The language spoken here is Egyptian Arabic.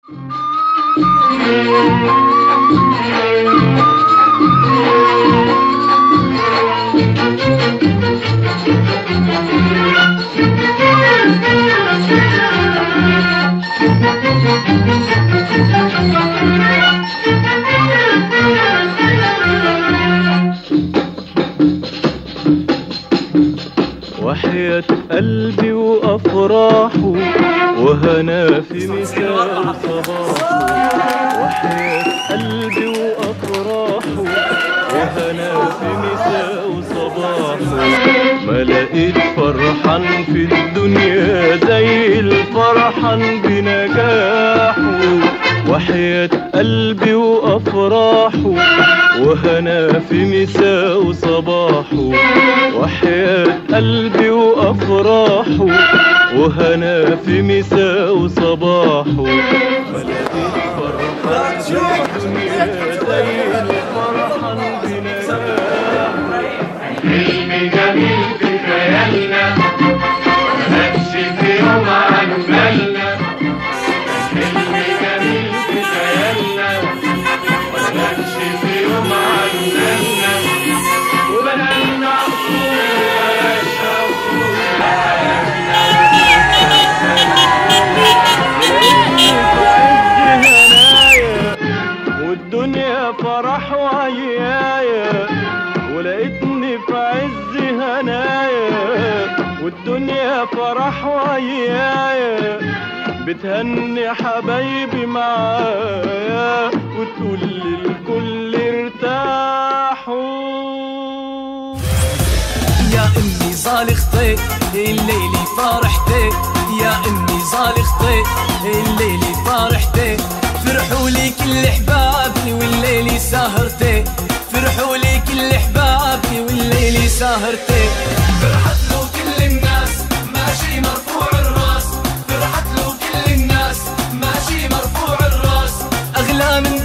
وحياة قلبي وأفراحه وهنا في مساء صباحه وحياة قلبي وأفراحه وهنا في مساء صباحه ما لقيت فرحان في الدنيا زي الفرحان بنجاحه وحياة قلبي وأفراحه وهنا في مساء صباحه وحياة قلبي وأفراحه وهنا في مساء صباحه ملقيت فرحان في الدنيا زي الفرحان بنجاحه حلم جميل في خيالنا مبانش في يوم عن بالنا حلم جميل في خيالنا مبانش في يوم عن بالنا وبنالنا أصول والدنيا فرح وعيايا ولقيتني في عز هنايا والدنيا فرح وعيايا بتهني حبايبي معايا وتقول للكل ارتاحوا يا امي صالختي الليلي فرحتي يا امي صالختي الليلي فرحتي فرحوا لي كل احبابي والليلي سهرتي فرحوا لي كل احبابي والليلي سهرتي فرحت له كل الناس ماشي مرفوع الراس فرحت له كل الناس ماشي مرفوع الراس اغلى من